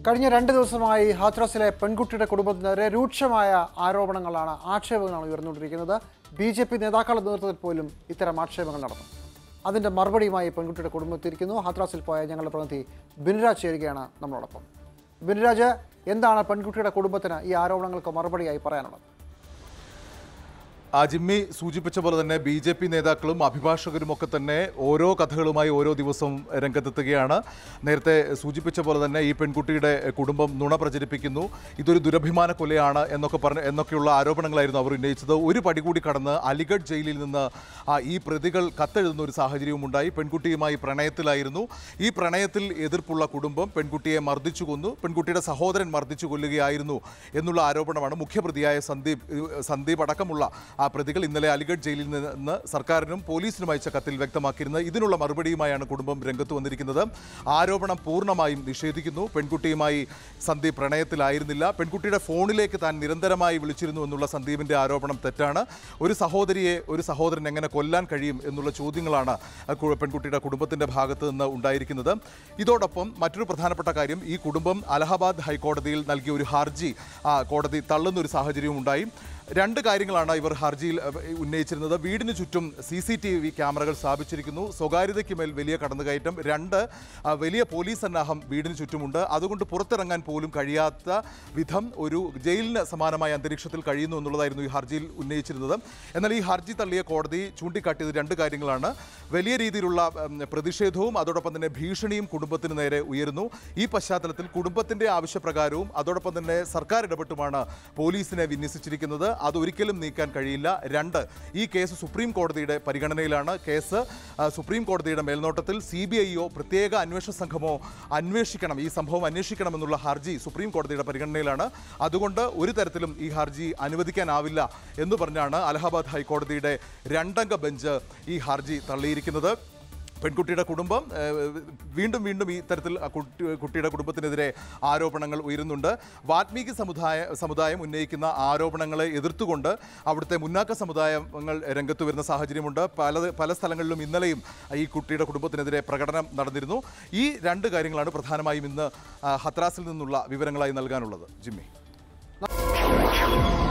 കഴിഞ്ഞ രണ്ട് ദിവസമായി ഹാത്രാസിലെ പെൺകുട്ടിയുടെ കുടുംബത്തിനെതിരെ രൂക്ഷമായ ആരോപണങ്ങളാണ് ആക്ഷേപങ്ങളാണ് ഉയർന്നുകൊണ്ടിരിക്കുന്നത് ബി ജെ പി നേതാക്കളുടെ നേതൃത്വത്തിൽ പോലും ഇത്തരം ആക്ഷേപങ്ങൾ നടന്നു അതിന്റെ മറുപടിയുമായി പെൺകുട്ടിയുടെ കുടുംബത്തിരിക്കുന്നു ഹാത്രാസിൽ പോയ ഞങ്ങളുടെ പ്രതിനിധി ബിനുരാജ് ചേരുകയാണ് നമ്മളോടൊപ്പം ബിനുരാജ് എന്താണ് പെൺകുട്ടിയുടെ കുടുംബത്തിന് ഈ ആരോപണങ്ങൾക്ക് മറുപടിയായി പറയാനുള്ളത് ആ ജിമ്മി സൂചിപ്പിച്ച പോലെ തന്നെ ബി ജെ പി നേതാക്കളും അഭിഭാഷകരും ഒക്കെ തന്നെ ഓരോ കഥകളുമായി ഓരോ ദിവസവും രംഗത്തെത്തുകയാണ് നേരത്തെ സൂചിപ്പിച്ച പോലെ തന്നെ ഈ പെൺകുട്ടിയുടെ കുടുംബം നുണ പ്രചരിപ്പിക്കുന്നു ഇതൊരു ദുരഭിമാന കൊലയാണ് എന്നൊക്കെ പറഞ്ഞ് എന്നൊക്കെയുള്ള ആരോപണങ്ങളായിരുന്നു അവർ ഉന്നയിച്ചത് ഒരു പടി കൂടി കടന്ന് അലിഗഡ് ജയിലിൽ നിന്ന് ആ, ഈ പ്രതികൾ കത്തെഴുതുന്ന ഒരു സാഹചര്യവും ഉണ്ടായി പെൺകുട്ടിയുമായി പ്രണയത്തിലായിരുന്നു ഈ പ്രണയത്തിൽ എതിർപ്പുള്ള കുടുംബം പെൺകുട്ടിയെ മർദ്ദിച്ചു കൊന്നു പെൺകുട്ടിയുടെ സഹോദരൻ മർദ്ദിച്ചു കൊല്ലുകയായിരുന്നു എന്നുള്ള ആരോപണമാണ് മുഖ്യപ്രതിയായ സന്ദീപ് ഏഹ്, സന്ദീപ് അടക്കമുള്ള ആ പ്രതികൾ ഇന്നലെ അലിഗഡ് ജയിലിൽ നിന്ന് സർക്കാരിനും പോലീസിനും അയച്ച കത്തിൽ വ്യക്തമാക്കിയിരുന്നത് ഇതിനുള്ള മറുപടിയുമായാണ് കുടുംബം രംഗത്ത് വന്നിരിക്കുന്നത് ആരോപണം പൂർണ്ണമായും നിഷേധിക്കുന്നു പെൺകുട്ടിയുമായി സന്ദീപ് പ്രണയത്തിലായിരുന്നില്ല പെൺകുട്ടിയുടെ ഫോണിലേക്ക് താൻ നിരന്തരമായി വിളിച്ചിരുന്നു എന്നുള്ള സന്ദീപിന്റെ ആരോപണം തെറ്റാണ് ഒരു സഹോദരിയെ ഒരു സഹോദരൻ എങ്ങനെ കൊല്ലാൻ കഴിയും എന്നുള്ള ചോദ്യങ്ങളാണ് ആ കു- പെൺകുട്ടിയുടെ കുടുംബത്തിന്റെ ഭാഗത്ത് നിന്ന് ഉണ്ടായിരിക്കുന്നത് ഇതോടൊപ്പം മറ്റൊരു പ്രധാനപ്പെട്ട കാര്യം ഈ കുടുംബം അലഹബാദ് ഹൈക്കോടതിയിൽ നൽകിയ ഒരു ഹർജി ആ, കോടതി തള്ളുന്ന ഒരു സാഹചര്യവും ഉണ്ടായി രണ്ട് കാര്യങ്ങളാണ് ഇവർ ഹർജിയിൽ അഹ്, ഉന്നയിച്ചിരുന്നത് വീടിന് ചുറ്റും സി സി ടി വി ക്യാമറകൾ സ്ഥാപിച്ചിരിക്കുന്നു സ്വകാര്യതയ്ക്ക് മേൽ വലിയ കടന്നുകയറ്റം രണ്ട് ആ, വലിയ പോലീസ് സന്നാഹം വീടിന് ചുറ്റുമുണ്ട് അതുകൊണ്ട് പുറത്തിറങ്ങാൻ പോലും കഴിയാത്ത വിധം ഒരു ജയിലിന് സമാനമായ അന്തരീക്ഷത്തിൽ കഴിയുന്നു എന്നുള്ളതായിരുന്നു ഈ ഹർജിയിൽ ഉന്നയിച്ചിരുന്നത് എന്നാൽ ഈ ഹർജി തള്ളിയ കോടതി ചൂണ്ടിക്കാട്ടിയത് രണ്ട് കാര്യങ്ങളാണ് വലിയ രീതിയിലുള്ള ഉം, പ്രതിഷേധവും അതോടൊപ്പം തന്നെ ഭീഷണിയും കുടുംബത്തിന് നേരെ ഉയരുന്നു ഈ പശ്ചാത്തലത്തിൽ കുടുംബത്തിന്റെ ആവശ്യപ്രകാരവും അതോടൊപ്പം തന്നെ സർക്കാർ ഇടപെട്ടുമാണ് പോലീസിനെ വിന്യസിച്ചിരിക്കുന്നത് അത് ഒരിക്കലും നീക്കാൻ കഴിയില്ല രണ്ട് ഈ കേസ് സുപ്രീം കോടതിയുടെ പരിഗണനയിലാണ് കേസ് ആ, സുപ്രീം കോടതിയുടെ മേൽനോട്ടത്തിൽ സി ബി ഐയോ പ്രത്യേക അന്വേഷണ സംഘമോ അന്വേഷിക്കണം ഈ സംഭവം അന്വേഷിക്കണമെന്നുള്ള ഹർജി സുപ്രീം കോടതിയുടെ പരിഗണനയിലാണ് അതുകൊണ്ട് ഒരു തരത്തിലും ഈ ഹർജി അനുവദിക്കാനാവില്ല എന്ന് പറഞ്ഞാണ് അലഹാബാദ് ഹൈക്കോടതിയുടെ രണ്ടംഗ ബെഞ്ച് ഈ ഹർജി തള്ളിയിരിക്കുന്നത് പെൺകുട്ടിയുടെ കുടുംബം ഏഹ്, വീണ്ടും വീണ്ടും ഈ തരത്തിൽ ആ കുട്ടി കുട്ടിയുടെ കുടുംബത്തിനെതിരെ ആരോപണങ്ങൾ ഉയരുന്നുണ്ട് വാൽമീകി സമുദായ സമുദായം ഉന്നയിക്കുന്ന ആരോപണങ്ങളെ എതിർത്തുകൊണ്ട് അവിടുത്തെ മുന്നാക്ക സമുദായങ്ങൾ രംഗത്ത് വരുന്ന സാഹചര്യമുണ്ട് പല പല സ്ഥലങ്ങളിലും ഇന്നലെയും ഈ കുട്ടിയുടെ കുടുംബത്തിനെതിരെ പ്രകടനം നടന്നിരുന്നു ഈ രണ്ട് കാര്യങ്ങളാണ് പ്രധാനമായും ഇന്ന് ആ, ഹത്രാസിൽ നിന്നുള്ള വിവരങ്ങളായി നൽകാനുള്ളത് ജിമ്മി